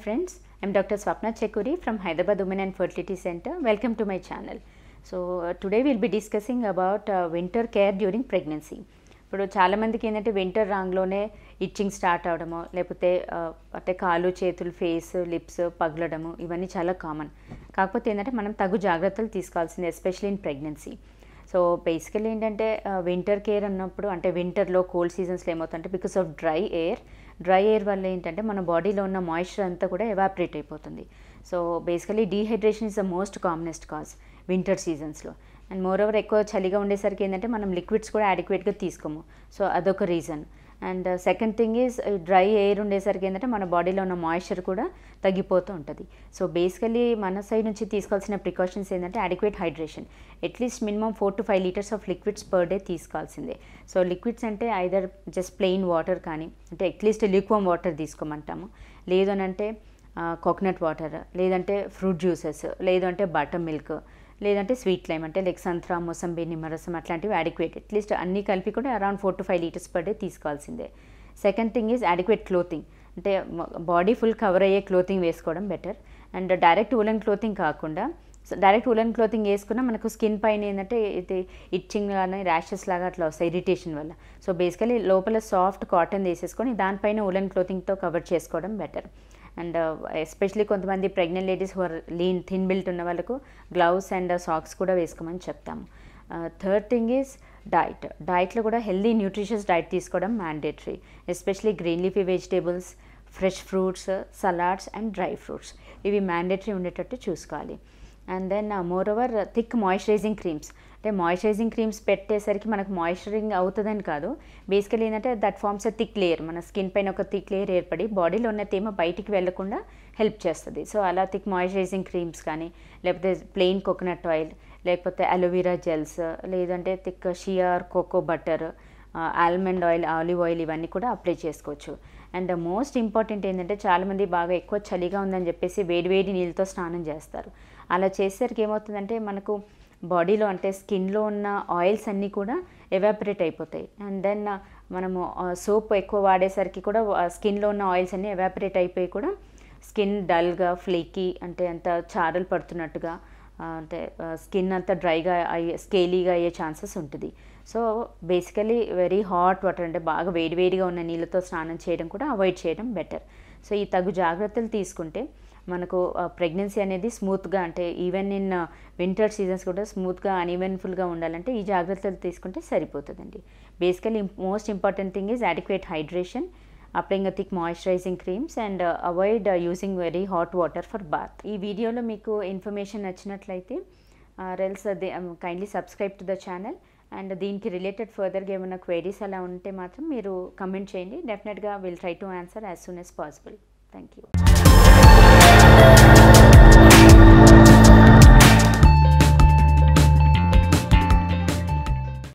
friends, I'm Dr. Swapna Chekuri from Hyderabad Women and Fertility Center. Welcome to my channel. So, uh, today we'll be discussing about uh, winter care during pregnancy. ఇప్పుడు చాలామందికి ఏంటంటే winter రాంగ్లోనే itching start అవడము లేకపోతే ఆ, అంటే కాలు చేతులు ఫేస్ లిప్స్ పగలడము ఇవన్నీ చాలా కామన్ కాకపోతే ఏంటంటే మనం తగు జాగ్రత్తలు తీసుకోవాల్సింది especially in pregnancy so basically ఏంటంటే వింటర్ కేర్ అన్నప్పుడు అంటే వింటర్లో కోల్డ్ సీజన్స్లో ఏమవుతుందంటే because of dry air dry air వల్ల ఏంటంటే మన బాడీలో ఉన్న మాయిశ్చర్ అంతా కూడా ఎవాపరేట్ అయిపోతుంది so basically dehydration is the most commonest cause winter సీజన్స్లో అండ్ మోర్ ఓవర్ ఎక్కువ చలిగా ఉండేసరికి ఏంటంటే మనం లిక్విడ్స్ కూడా అడిక్వేట్గా తీసుకోము సో అదొక reason and second thing is dry air ఉండేసరికి ఏంటంటే మన బాడీలో ఉన్న మాయిశ్చర్ కూడా తగ్గిపోతూ ఉంటుంది సో బేసికలీ మన సైడ్ నుంచి తీసుకోవాల్సిన ప్రికాషన్స్ ఏంటంటే adequate hydration at least minimum four to five litres of liquids per day తీసుకోవాల్సిందే సో లిక్విడ్స్ అంటే ఐదర్ జస్ట్ ప్లెయిన్ వాటర్ కానీ అంటే అట్లీస్ట్ లిక్వమ్ వాటర్ తీసుకోమంటాము లేదు అని అంటే కోకోనట్ వాటర్ లేదంటే ఫ్రూట్ జ్యూసెస్ లేదంటే బటర్ మిల్క్ లేదంటే స్వీట్ లైమ్ అంటే లైక్ సంత్రా మొసంబి నిమ్మరసం అట్లాంటివి అడిక్వేట్ అట్లీస్ట్ అన్నీ కలిపి కూడా around four to five litres per day తీసుకోవాల్సిందే second thing is adequate clothing అంటే బాడీ ఫుల్ కవర్ అయ్యే క్లోతింగ్ వేసుకోవడం better and direct woollen clothing కాకుండా డైరెక్ట్ ఉలన్ క్లోతింగ్ వేసుకున్నా మనకు స్కిన్ పైన ఏంటంటే ఇది ఇచ్చింగ్ కానీ ర్యాషెస్ లాగా అట్లా వస్తాయి ఇరిటేషన్ వల్ల సో బేసికలీ లోపల సాఫ్ట్ కాటన్ వేసేసుకొని దానిపైన ఉలన్ క్లోతింగ్తో కవర్ చేసుకోవడం బెటర్ అండ్ ఎస్పెషలీ కొంతమంది pregnant ladies who lean thin built ఉన్న వాళ్ళకు గ్లౌస్ అండ్ సాక్స్ కూడా వేసుకోమని చెప్తాము థర్డ్ థింగ్ ఈజ్ డైట్ డైట్లో కూడా హెల్దీ న్యూట్రిషియస్ డైట్ తీసుకోవడం mandatory especially green leafy vegetables fresh fruits salads and dry fruits ఇవి మ్యాండేటరీ ఉండేటట్టు చూసుకోవాలి and then more over thick moisturising creams అంటే మాయిశ్చరైజింగ్ క్రీమ్స్ పెట్టేసరికి మనకు మాయిశ్చరింగ్ అవుతుందని కాదు బేసికలీ ఏంటంటే that forms a thick layer మన స్కిన్ పైన ఒక థిక్ లేయర్ ఏర్పడి బాడీలో ఉన్న తేమ బయటికి వెళ్లకుండా హెల్ప్ చేస్తుంది సో అలా థిక్ మాయిశ్చరైజింగ్ క్రీమ్స్ కానీ లేకపోతే ప్లెయిన్ కోకోనట్ ఆయిల్ లేకపోతే అలోవెరా జెల్స్ లేదంటే thick shea cocoa butter almond oil olive oil ఇవన్నీ కూడా అప్లై చేసుకోవచ్చు అండ్ మోస్ట్ ఇంపార్టెంట్ ఏంటంటే చాలామంది బాగా ఎక్కువ చలిగా ఉందని చెప్పేసి వేడివేడి నీళ్ళతో స్నానం చేస్తారు అలా చేసేసరికి ఏమవుతుందంటే మనకు బాడీలో అంటే స్కిన్లో ఉన్న ఆయిల్స్ అన్నీ కూడా ఎవాపరేట్ అయిపోతాయి అండ్ దెన్ మనము సోప్ ఎక్కువ వాడేసరికి కూడా స్కిన్లో ఉన్న ఆయిల్స్ అన్నీ ఎవాపరేట్ అయిపోయి కూడా స్కిన్ డల్గా ఫ్లేకీ అంటే అంత చారలు పడుతున్నట్టుగా ఆ, అంటే స్కిన్ అంతా డ్రైగా అయ్యే స్కేలీగా అయ్యే ఛాన్సెస్ ఉంటుంది so basically very hot water అంటే బాగా వేడివేడిగా ఉన్న నీళ్ళతో స్నానం చేయడం కూడా అవాయిడ్ చేయడం బెటర్ సో ఈ తగు జాగ్రత్తలు తీసుకుంటే మనకు ప్రెగ్నెన్సీ అనేది స్మూత్గా అంటే ఈవెన్ ఇన్ వింటర్ సీజన్స్ కూడా స్మూత్గా అన్ఈవెన్ఫుల్గా ఉండాలంటే ఈ జాగ్రత్తలు తీసుకుంటే సరిపోతుందండి basically most important thing is adequate hydration applying thick moisturising creams and avoid using very hot water for bath ఈ వీడియోలో మీకు ఇన్ఫర్మేషన్ నచ్చినట్లయితే రెల్స్ kindly subscribe to the channel and దీనికి రిలేటెడ్ ఫర్దర్గా ఏమైనా క్వైరీస్ అలా ఉంటే మాత్రం మీరు కమెంట్ చేయండి డెఫినెట్గా will try to answer as soon as possible thank you